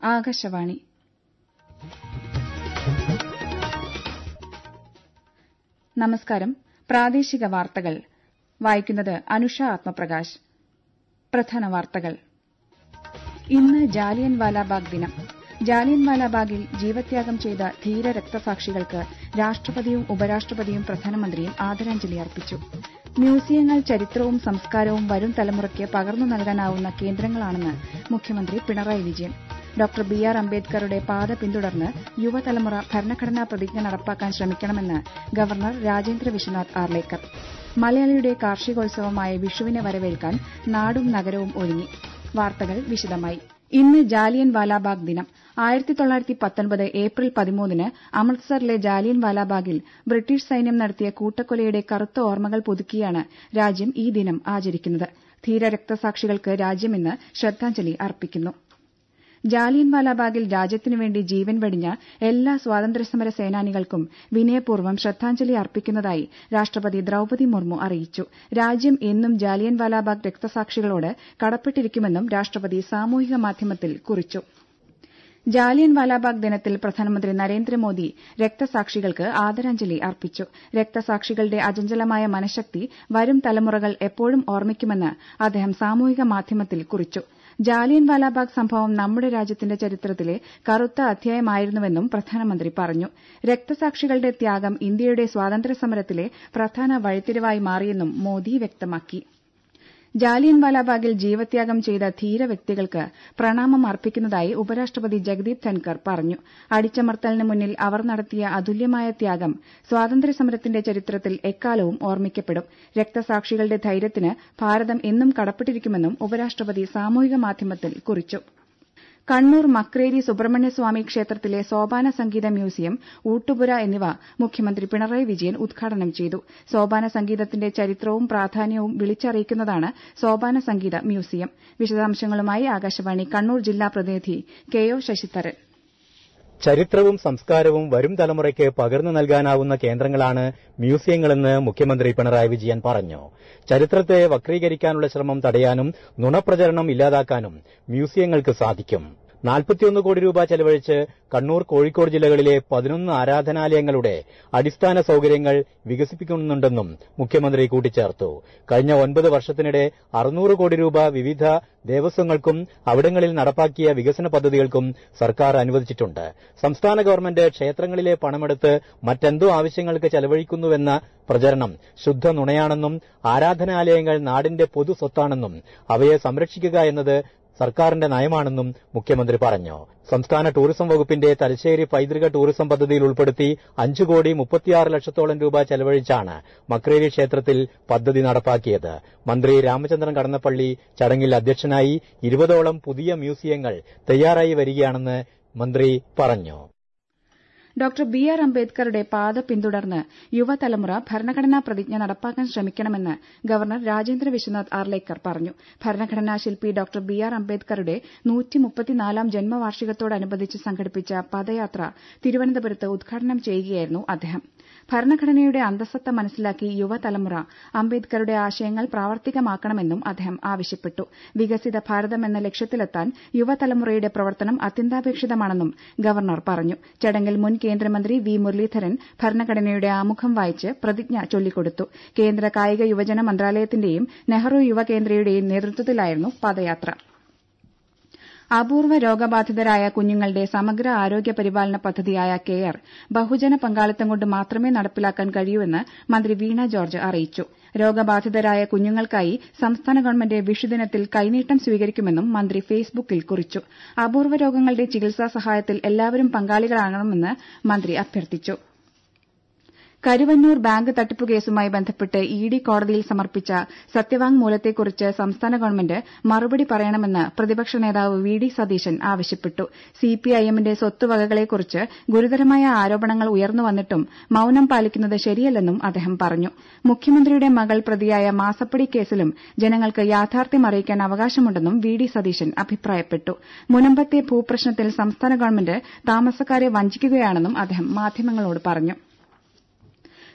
ആകാശവാണി നമസ്കാരം പ്രാദേശിക വാർത്തകൾ വായിക്കുന്നത് അനുഷ ആത്മപ്രകാശ് പ്രധാന വാർത്തകൾ ഇന്ന് ജാലിയൻ വാലാബാഗ് ദിനം ജാലിയൻ വാലാബാഗിൽ ജീവത്യാഗം ചെയ്ത ധീര രക്തസാക്ഷികൾക്ക് രാഷ്ട്രപതിയും ഉപരാഷ്ട്രപതിയും പ്രധാനമന്ത്രിയും ആദരാഞ്ജലി അർപ്പിച്ചു മ്യൂസിയങ്ങൾ ചരിത്രവും സംസ്കാരവും വരും തലമുറയ്ക്ക് പകർന്നു നൽകാനാവുന്ന കേന്ദ്രങ്ങളാണെന്ന് മുഖ്യമന്ത്രി Pinarayi Vijayan doctor B R അംബേദ്കറുടെ പാത പിന്തുടർന്ന് യുവതലമുറ ഭരണഘടനാ പ്രതിജ്ഞ നടപ്പാക്കാൻ ശ്രമിക്കണമെന്ന് ഗവർണർ രാജേന്ദ്ര വിശ്വനാഥ് ആർലേക്കർ മലയാളിയുടെ കാർഷികോത്സവമായ വിഷുവിനെ വരവേൽക്കാൻ നാടും നഗരവും ഒരുങ്ങി വാർത്തകൾ വിശദമായി ഇന്ന് ജാലിയൻ വാലാബാഗ് ദിനം ആയിരത്തി തൊള്ളായിരത്തി പത്തൊൻപത് ഏപ്രിൽ പതിമൂന്നിന് അമൃത്സറിലെ ജാലിയൻ വാലാബാഗിൽ ബ്രിട്ടീഷ് സൈന്യം നടത്തിയ കൂട്ടക്കൊലയുടെ കറുത്ത ഓർമ്മകൾ പുതുക്കിയാണ് രാജ്യം ഈ ദിനം ആചരിക്കുന്നത് ധീര രക്തസാക്ഷികൾക്ക് രാജ്യം ഇന്ന് ശ്രദ്ധാഞ്ജലി അർപ്പിക്കുന്നു ജാലിയൻ വാലാബാഗിൽ രാജ്യത്തിനുവേണ്ടി ജീവൻ വെടിഞ്ഞ എല്ലാ സ്വാതന്ത്ര്യസമര സേനാനികൾക്കും വിനയപൂർവ്വം ശ്രദ്ധാഞ്ജലി അർപ്പിക്കുന്നതായി രാഷ്ട്രപതി ദ്രൌപതി മുർമു അറിയിച്ചു രാജ്യം എന്നും ജാലിയൻ വാലാബാഗ് രക്തസാക്ഷികളോട് കടപ്പെട്ടിരിക്കുമെന്നും രാഷ്ട്രപതി സാമൂഹിക മാധ്യമത്തിൽ കുറിച്ചു ജാലിയൻ വാലാബാഗ് ദിനത്തിൽ പ്രധാനമന്ത്രി നരേന്ദ്രമോദി രക്തസാക്ഷികൾക്ക് ആദരാഞ്ജലി അർപ്പിച്ചു രക്തസാക്ഷികളുടെ അചഞ്ചലമായ മനഃശക്തി വരും തലമുറകൾ എപ്പോഴും ഓർമ്മിക്കുമെന്ന് അദ്ദേഹം സാമൂഹിക മാധ്യമത്തിൽ കുറിച്ചു ജാലിയൻ വാലാബാഗ് സംഭവം നമ്മുടെ രാജ്യത്തിന്റെ ചരിത്രത്തിലെ കറുത്ത അധ്യായമായിരുന്നുവെന്നും പ്രധാനമന്ത്രി പറഞ്ഞു രക്തസാക്ഷികളുടെ ത്യാഗം ഇന്ത്യയുടെ സ്വാതന്ത്ര്യസമരത്തിലെ പ്രധാന വഴിത്തിരിവായി മാറിയെന്നും മോദി വ്യക്തമാക്കി ജാലിയൻ വാലാബാഗിൽ ജീവത്യാഗം ചെയ്ത ധീര വ്യക്തികൾക്ക് പ്രണാമം അർപ്പിക്കുന്നതായി ഉപരാഷ്ട്രപതി ജഗദീപ് ധൻകർ പറഞ്ഞു അടിച്ചമർത്തലിന് മുന്നിൽ അവർ നടത്തിയ അതുല്യമായ ത്യാഗം സ്വാതന്ത്ര്യസമരത്തിന്റെ ചരിത്രത്തിൽ എക്കാലവും ഓർമ്മിക്കപ്പെടും രക്തസാക്ഷികളുടെ ധൈര്യത്തിന് ഭാരതം എന്നും കടപ്പെട്ടിരിക്കുമെന്നും ഉപരാഷ്ട്രപതി സാമൂഹിക മാധ്യമത്തിൽ കുറിച്ചു കണ്ണൂർ മക്രേരി സുബ്രഹ്മണ്യസ്വാമി ക്ഷേത്രത്തിലെ സോപാന സംഗീത മ്യൂസിയം ഊട്ടുപുര എന്നിവ മുഖ്യമന്ത്രി പിണറായി വിജയൻ ഉദ്ഘാടനം ചെയ്തു സോപാന സംഗീതത്തിന്റെ ചരിത്രവും പ്രാധാന്യവും വിളിച്ചറിയിക്കുന്നതാണ് സോപാന സംഗീത മ്യൂസിയം വിശദാംശങ്ങളുമായി ആകാശവാണി കണ്ണൂർ ജില്ലാ പ്രതിനിധി കെ ഒ ശശിധരൻ ചരിത്രവും സംസ്കാരവും വരും തലമുറയ്ക്ക് പകർന്നു നൽകാനാവുന്ന കേന്ദ്രങ്ങളാണ് മ്യൂസിയങ്ങളെന്ന് മുഖ്യമന്ത്രി പിണറായി വിജയൻ പറഞ്ഞു ചരിത്രത്തെ വക്രീകരിക്കാനുള്ള ശ്രമം തടയാനും നുണപ്രചരണം ഇല്ലാതാക്കാനും മ്യൂസിയങ്ങൾക്ക് സാധിക്കും നാൽപ്പത്തിയൊന്ന് കോടി രൂപ ചെലവഴിച്ച് കണ്ണൂർ കോഴിക്കോട് ജില്ലകളിലെ പതിനൊന്ന് ആരാധനാലയങ്ങളുടെ അടിസ്ഥാന സൌകര്യങ്ങൾ വികസിപ്പിക്കുന്നുണ്ടെന്നും മുഖ്യമന്ത്രി കൂട്ടിച്ചേർത്തു കഴിഞ്ഞ ഒൻപത് വർഷത്തിനിടെ അറുന്നൂറ് കോടി രൂപ വിവിധ ദേവസ്വങ്ങൾക്കും അവിടങ്ങളിൽ നടപ്പാക്കിയ വികസന പദ്ധതികൾക്കും സർക്കാർ അനുവദിച്ചിട്ടുണ്ട് സംസ്ഥാന ഗവൺമെന്റ് ക്ഷേത്രങ്ങളിലെ പണമെടുത്ത് മറ്റെന്തോ ആവശ്യങ്ങൾക്ക് ചെലവഴിക്കുന്നുവെന്ന പ്രചരണം ശുദ്ധ നുണയാണെന്നും ആരാധനാലയങ്ങൾ നാടിന്റെ പൊതു സ്വത്താണെന്നും അവയെ സംരക്ഷിക്കുക എന്നത് സർക്കാരിന്റെ നയമാണെന്നും മുഖ്യമന്ത്രി പറഞ്ഞു സംസ്ഥാന ടൂറിസം വകുപ്പിന്റെ തലശ്ശേരി പൈതൃക ടൂറിസം പദ്ധതിയിൽ ഉൾപ്പെടുത്തി അഞ്ചു കോടി മുപ്പത്തിയാറ് ലക്ഷത്തോളം രൂപ ചെലവഴിച്ചാണ് മക്രേരി ക്ഷേത്രത്തിൽ പദ്ധതി നടപ്പാക്കിയത് മന്ത്രി രാമചന്ദ്രൻ കടന്നപ്പള്ളി ചടങ്ങിൽ അധ്യക്ഷനായി ഇരുപതോളം പുതിയ മ്യൂസിയങ്ങൾ തയ്യാറായി വരികയാണെന്ന് മന്ത്രി പറഞ്ഞു ഡോക്ടർ ബി ആർ അംബേദ്കറുടെ പാത പിന്തുടർന്ന് യുവതലമുറ ഭരണഘടനാ പ്രതിജ്ഞ നടപ്പാക്കാൻ ശ്രമിക്കണമെന്ന് ഗവർണർ രാജേന്ദ്ര വിശ്വനാഥ് ആർലേക്കർ പറഞ്ഞു ഭരണഘടനാ ശില്പി ഡോക്ടർ ബി ആർ അംബേദ്കറുടെ നൂറ്റിമുപ്പത്തിനാലാം ജന്മവാർഷികത്തോടനുബന്ധിച്ച് സംഘടിപ്പിച്ച പദയാത്ര തിരുവനന്തപുരത്ത് ഉദ്ഘാടനം ചെയ്യുകയായിരുന്നു അദ്ദേഹം ഭരണഘടനയുടെ അന്തസത്ത മനസ്സിലാക്കി യുവതലമുറ അംബേദ്കറുടെ ആശയങ്ങൾ പ്രാവർത്തികമാക്കണമെന്നും അദ്ദേഹം ആവശ്യപ്പെട്ടു വികസിത ഭാരതം എന്ന ലക്ഷ്യത്തിലെത്താൻ യുവതലമുറയുടെ പ്രവർത്തനം അത്യന്താപേക്ഷിതമാണെന്നും ഗവർണർ പറഞ്ഞു ചടങ്ങിൽ മുൻ കേന്ദ്രമന്ത്രി വി മുരളീധരൻ ഭരണഘടനയുടെ ആമുഖം വായിച്ച് പ്രതിജ്ഞ ചൊല്ലിക്കൊടുത്തു കേന്ദ്ര കായിക യുവജന മന്ത്രാലയത്തിന്റെയും നെഹ്റു യുവകേന്ദ്രയുടെയും നേതൃത്വത്തിലായിരുന്നു പദയാത്ര അപൂർവ രോഗബാധിതരായ കുഞ്ഞുങ്ങളുടെ സമഗ്ര ആരോഗ്യ പരിപാലന പദ്ധതിയായ കെയർ ബഹുജന പങ്കാളിത്തം കൊണ്ട് മാത്രമേ നടപ്പിലാക്കാൻ കഴിയൂവെന്ന് മന്ത്രി വീണ ജോർജ് അറിയിച്ചു രോഗബാധിതരായ കുഞ്ഞുങ്ങൾക്കായി സംസ്ഥാന ഗവൺമെന്റ് വിഷുദിനത്തിൽ കൈനീട്ടം സ്വീകരിക്കുമെന്നും മന്ത്രി ഫേസ്ബുക്കിൽ കുറിച്ചു അപൂർവ രോഗങ്ങളുടെ ചികിത്സാ സഹായത്തിൽ എല്ലാവരും പങ്കാളികളാകണമെന്ന് മന്ത്രി അഭ്യർത്ഥിച്ചു കരുവന്നൂർ ബാങ്ക് തട്ടിപ്പ് കേസുമായി ബന്ധപ്പെട്ട് ഇ ഡി കോടതിയിൽ സമർപ്പിച്ച സത്യവാങ്മൂലത്തെക്കുറിച്ച് സംസ്ഥാന ഗവൺമെന്റ് മറുപടി പറയണമെന്ന് പ്രതിപക്ഷ നേതാവ് വി ഡി സതീശൻ ആവശ്യപ്പെട്ടു സിപിഐഎമ്മിന്റെ സ്വത്തുവകകളെക്കുറിച്ച് ഗുരുതരമായ ആരോപണങ്ങൾ ഉയർന്നുവന്നിട്ടും മൌനം പാലിക്കുന്നത് ശരിയല്ലെന്നും അദ്ദേഹം പറഞ്ഞു മുഖ്യമന്ത്രിയുടെ മകൾ പ്രതിയായ മാസപ്പടി കേസിലും ജനങ്ങൾക്ക് യാഥാർത്ഥ്യം അറിയിക്കാൻ അവകാശമുണ്ടെന്നും വി ഡി സതീശൻ അഭിപ്രായപ്പെട്ടു മുനമ്പത്തെ ഭൂപ്രശ്നത്തിൽ സംസ്ഥാന ഗവൺമെന്റ് താമസക്കാരെ വഞ്ചിക്കുകയാണെന്നും അദ്ദേഹം മാധ്യമങ്ങളോട് പറഞ്ഞു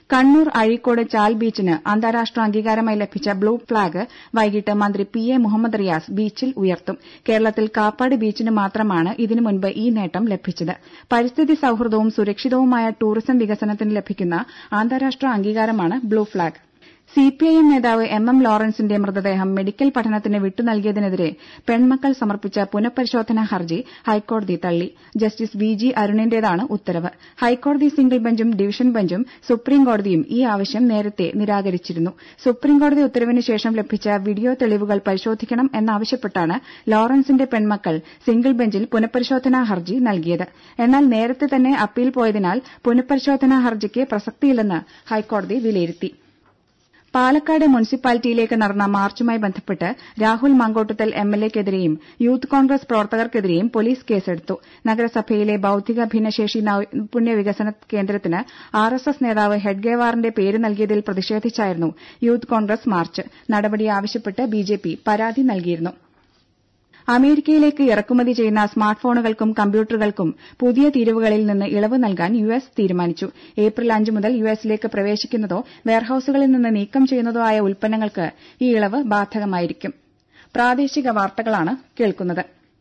കണ്ണൂർ അഴീക്കോട് ചാൽ ബീച്ചിന് അന്താരാഷ്ട്ര അംഗീകാരമായി ലഭിച്ച ബ്ലൂ ഫ്ളാഗ് വൈകിട്ട് മന്ത്രി പി എ മുഹമ്മദ് റിയാസ് ബീച്ചിൽ ഉയർത്തും കേരളത്തിൽ കാപ്പാട് ബീച്ചിന് മാത്രമാണ് ഇതിനു മുൻപ് ഈ നേട്ടം ലഭിച്ചത് പരിസ്ഥിതി സൌഹൃദവും സുരക്ഷിതവുമായ ടൂറിസം വികസനത്തിന് ലഭിക്കുന്ന അന്താരാഷ്ട്ര അംഗീകാരമാണ് ബ്ലൂ ഫ്ളാഗ് സിപിഐഎം നേതാവ് എം എം ലോറൻസിന്റെ മൃതദേഹം മെഡിക്കൽ പഠനത്തിന് വിട്ടുനൽകിയതിനെതിരെ പെൺമക്കൾ സമർപ്പിച്ച പുനഃപരിശോധനാ ഹർജി ഹൈക്കോടതി തള്ളി ജസ്റ്റിസ് വി ജി അരുണിന്റേതാണ് ഉത്തരവ് ഹൈക്കോടതി സിംഗിൾ ബെഞ്ചും ഡിവിഷൻ ബെഞ്ചും സുപ്രീംകോടതിയും ഈ ആവശ്യം നേരത്തെ നിരാകരിച്ചിരുന്നു സുപ്രീംകോടതി ഉത്തരവിന് ശേഷം ലഭിച്ച വീഡിയോ തെളിവുകൾ പരിശോധിക്കണം എന്നാവശ്യപ്പെട്ടാണ് ലോറൻസിന്റെ പെൺമക്കൾ സിംഗിൾ ബെഞ്ചിൽ പുനഃപരിശോധനാ ഹർജി നൽകിയത് എന്നാൽ നേരത്തെ തന്നെ അപ്പീൽ പോയതിനാൽ പുനഃപരിശോധനാ ഹർജിക്ക് പ്രസക്തിയില്ലെന്ന് ഹൈക്കോടതി വിലയിരുത്തി പാലക്കാട് മുനിസിപ്പാലിറ്റിയിലേക്ക് നടന്ന മാർച്ചുമായി ബന്ധപ്പെട്ട് രാഹുൽ മങ്കോട്ടുതൽ എംഎൽഎക്കെതിരെയും യൂത്ത് കോൺഗ്രസ് പ്രവർത്തകർക്കെതിരെയും പോലീസ് കേസെടുത്തു നഗരസഭയിലെ ബൌദ്ധിക ഭിന്നശേഷി നൈപുണ്യ വികസന കേന്ദ്രത്തിന് ആർഎസ്എസ് നേതാവ് ഹെഡ്ഗേവാറിന്റെ പേര് നൽകിയതിൽ പ്രതിഷേധിച്ചായിരുന്നു യൂത്ത് കോൺഗ്രസ് മാർച്ച് നടപടി ആവശ്യപ്പെട്ട് ബിജെപി പരാതി നൽകിയിരുന്നു അമേരിക്കയിലേക്ക് ഇറക്കുമതി ചെയ്യുന്ന സ്മാർട്ട് ഫോണുകൾക്കും കമ്പ്യൂട്ടറുകൾക്കും പുതിയ തീരുവകളിൽ നിന്ന് ഇളവ് നൽകാൻ യു എസ് തീരുമാനിച്ചു ഏപ്രിൽ അഞ്ച് മുതൽ യു എസിലേക്ക് പ്രവേശിക്കുന്നതോ വെയർഹൌസുകളിൽ നിന്ന് നീക്കം ചെയ്യുന്നതോ ആയ ഉൽപ്പന്നങ്ങൾക്ക് ഈ ഇളവ് ബാധകമായിരിക്കും പ്രാദേശിക വാർത്തകളാണ് കേൾക്കുന്നത്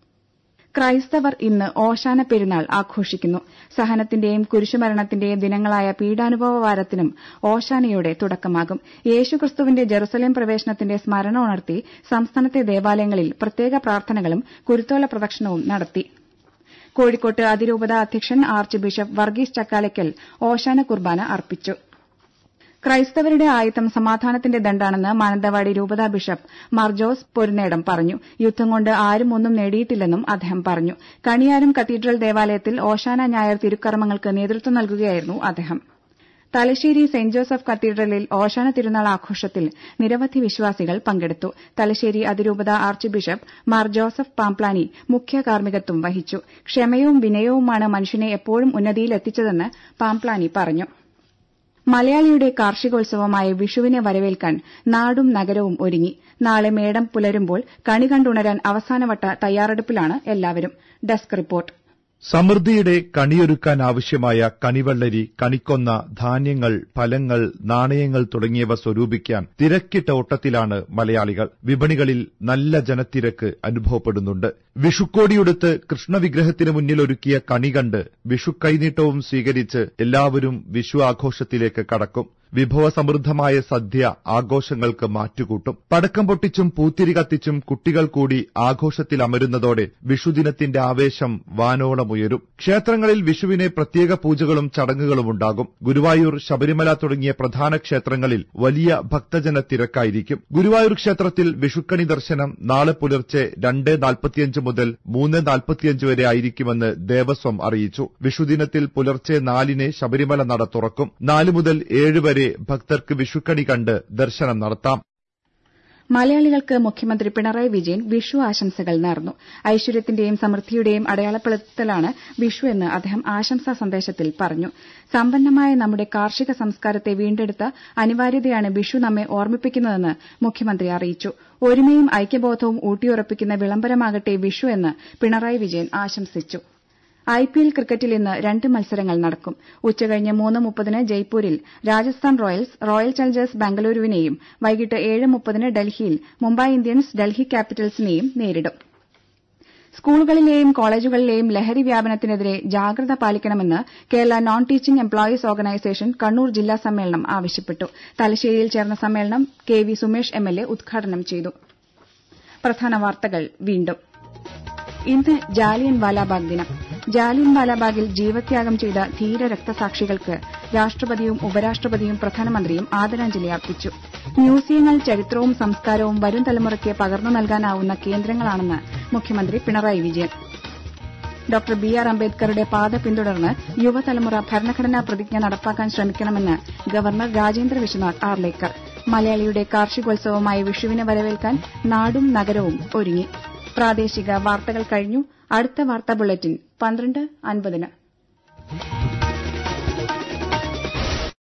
ക്രൈസ്തവർ ഇന്ന് ഓശാന പെരുന്നാൾ ആഘോഷിക്കുന്നു സഹനത്തിന്റെയും കുരിശുമരണത്തിന്റെയും ദിനങ്ങളായ പീഡാനുഭവ വാരത്തിനും ഓശാനയോടെ തുടക്കമാകും യേശുക്രിസ്തുവിന്റെ ജെറുസലേം പ്രവേശനത്തിന്റെ സ്മരണ ഉണർത്തി സംസ്ഥാനത്തെ ദേവാലയങ്ങളിൽ പ്രത്യേക പ്രാർത്ഥനകളും കുരുത്തോല പ്രദക്ഷിണവും നടത്തി കോഴിക്കോട്ട് അതിരൂപത അധ്യക്ഷൻ ആർച്ച് ബിഷപ്പ് വർഗീസ് ചക്കാലയ്ക്കൽ ഓശാന കുർബാന അർപ്പിച്ചു ക്രൈസ്തവരുടെ ആയുധം സമാധാനത്തിന്റെ ദണ്ടാണെന്ന് മാനന്തവാടി രൂപതാ ബിഷപ്പ് മാർ ജോസ് പൊരുന്നേടം പറഞ്ഞു യുദ്ധം കൊണ്ട് ആരും ഒന്നും നേടിയിട്ടില്ലെന്നും അദ്ദേഹം പറഞ്ഞു കണിയാരം കത്തീഡ്രൽ ദേവാലയത്തിൽ ഓശാന ഞായർ തിരുക്കർമ്മങ്ങൾക്ക് നേതൃത്വം നൽകുകയായിരുന്നു അദ്ദേഹം തലശ്ശേരി സെന്റ് ജോസഫ് കത്തീഡ്രലിൽ ഓശാന തിരുനാൾ ആഘോഷത്തിൽ നിരവധി വിശ്വാസികൾ പങ്കെടുത്തു തലശ്ശേരി അതിരൂപത archbishop Mar Joseph Pamplany മുഖ്യ കാർമ്മികത്വം വഹിച്ചു ക്ഷമയും വിനയവുമാണ് മനുഷ്യനെ എപ്പോഴും ഉന്നതിയിലെത്തിച്ചതെന്ന് പാംപ്ലാനി പറഞ്ഞു മലയാളിയുടെ കാർഷികോത്സവമായ വിഷുവിനെ വരവേൽക്കാൻ നാടും നഗരവും ഒരുങ്ങി നാളെ മേടം പുലരുമ്പോൾ കണി കണ്ടുണരാൻ അവസാനവട്ട തയ്യാറെടുപ്പിലാണ് എല്ലാവരും ഡെസ്ക് റിപ്പോർട്ട് സമൃദ്ധിയുടെ കണിയൊരുക്കാൻ ആവശ്യമായ കണിവെള്ളരി കണിക്കൊന്ന ധാന്യങ്ങൾ ഫലങ്ങൾ നാണയങ്ങൾ തുടങ്ങിയവ സ്വരൂപിക്കാൻ തിരക്കിട്ട ഓട്ടത്തിലാണ് മലയാളികൾ വിപണികളിൽ നല്ല ജനത്തിരക്ക് അനുഭവപ്പെടുന്നുണ്ട് വിഷുക്കോടിയുടുത്ത് കൃഷ്ണവിഗ്രഹത്തിന് മുന്നിൽ ഒരുക്കിയ കണി കണ്ട് വിഷു കൈനീട്ടവും സ്വീകരിച്ച് എല്ലാവരും വിഷു ആഘോഷത്തിലേക്ക് കടക്കും വിഭവസമൃദ്ധമായ സദ്യ ആഘോഷങ്ങൾക്ക് മാറ്റുകൂട്ടും പടക്കം പൊട്ടിച്ചും പൂത്തിരി കത്തിച്ചും കുട്ടികൾ കൂടി ആഘോഷത്തിൽ അമരുന്നതോടെ വിഷുദിനത്തിന്റെ ആവേശം വാനോളമുയരും ക്ഷേത്രങ്ങളിൽ വിഷുവിനെ പ്രത്യേക പൂജകളും ചടങ്ങുകളും ഉണ്ടാകും ഗുരുവായൂർ ശബരിമല തുടങ്ങിയ പ്രധാന ക്ഷേത്രങ്ങളിൽ വലിയ ഭക്തജന തിരക്കായിരിക്കും ഗുരുവായൂർ ക്ഷേത്രത്തിൽ വിഷുക്കണി ദർശനം നാളെ പുലർച്ചെ രണ്ട് നാൽപ്പത്തിയഞ്ച് മുതൽ മൂന്ന് നാൽപ്പത്തിയഞ്ച് വരെ ആയിരിക്കുമെന്ന് ദേവസ്വം അറിയിച്ചു വിഷുദിനത്തിൽ പുലർച്ചെ നാലിന് ശബരിമല നട തുറക്കും നാല് മുതൽ ഏഴ് വരെ ഭക്തർക്ക് വിഷുക്കണി കണ്ട് ദർശനം നടത്താം മലയാളികൾക്ക് മുഖ്യമന്ത്രി പിണറായി വിജയൻ വിഷു ആശംസകൾ നേർന്നു ഐശ്വര്യത്തിന്റെയും സമൃദ്ധിയുടെയും അടയാളപ്പെടുത്തലാണ് വിഷു എന്ന് അദ്ദേഹം ആശംസാ സന്ദേശത്തിൽ പറഞ്ഞു സമ്പന്നമായ നമ്മുടെ കാർഷിക സംസ്കാരത്തെ വീണ്ടെടുത്ത അനിവാര്യതയാണ് വിഷു നമ്മെ ഓർമ്മിപ്പിക്കുന്നതെന്ന് മുഖ്യമന്ത്രി അറിയിച്ചു ഒരുമയും ഐക്യബോധവും ഊട്ടിയുറപ്പിക്കുന്ന വിളംബരമാകട്ടെ വിഷു എന്ന് പിണറായി വിജയൻ ആശംസിച്ചു ഐപിഎൽ ക്രിക്കറ്റിൽ ഇന്ന് രണ്ട് മത്സരങ്ങൾ നടക്കും ഉച്ചകഴിഞ്ഞ് മൂന്ന് മുപ്പതിന് ജയ്പൂരിൽ രാജസ്ഥാൻ റോയൽസ് റോയൽ ചലഞ്ചേഴ്സ് ബംഗളൂരുവിനെയും വൈകിട്ട് ഏഴ് മുപ്പതിന് ഡൽഹിയിൽ മുംബൈ ഇന്ത്യൻസ് ഡൽഹി ക്യാപിറ്റൽസിനെയും നേരിടും സ്കൂളുകളിലെയും കോളേജുകളിലെയും ലഹരി വ്യാപനത്തിനെതിരെ ജാഗ്രത പാലിക്കണമെന്ന് Kerala non teaching employees organisation Kannur ജില്ലാ സമ്മേളനം ആവശ്യപ്പെട്ടു തലശ്ശേരിയിൽ ചേർന്ന സമ്മേളനം കെ വി സുമേഷ് എംഎൽഎ ഉദ്ഘാടനം ചെയ്തു പ്രധാന വാർത്തകൾ വീണ്ടും ഇന്ന് ജാലിയൻ വാലാബാഗ് ദിനം ജാലിയൻ വാലാബാഗിൽ ജീവത്യാഗം ചെയ്ത ധീര രക്തസാക്ഷികൾക്ക് രാഷ്ട്രപതിയും ഉപരാഷ്ട്രപതിയും പ്രധാനമന്ത്രിയും ആദരാഞ്ജലി അർപ്പിച്ചു മ്യൂസിയങ്ങൾ ചരിത്രവും സംസ്കാരവും വരും തലമുറയ്ക്ക് പകർന്നു നൽകാനാവുന്ന കേന്ദ്രങ്ങളാണെന്ന് മുഖ്യമന്ത്രി Pinarayi Vijayan doctor B R അംബേദ്കറുടെ പാത പിന്തുടർന്ന് യുവതലമുറ ഭരണഘടനാ പ്രതിജ്ഞ നടപ്പാക്കാൻ ശ്രമിക്കണമെന്ന് ഗവർണർ രാജേന്ദ്ര വിശ്വനാഥ് ആർലേക്കർ മലയാളിയുടെ കാർഷികോത്സവമായ വിഷുവിനെ വരവേൽക്കാൻ നാടും നഗരവും ഒരുങ്ങി പ്രാദേശിക വാർത്തകൾ കഴിഞ്ഞു അടുത്ത വാർത്താ ബുള്ളറ്റിൻ പന്ത്രണ്ട് അൻപതിന്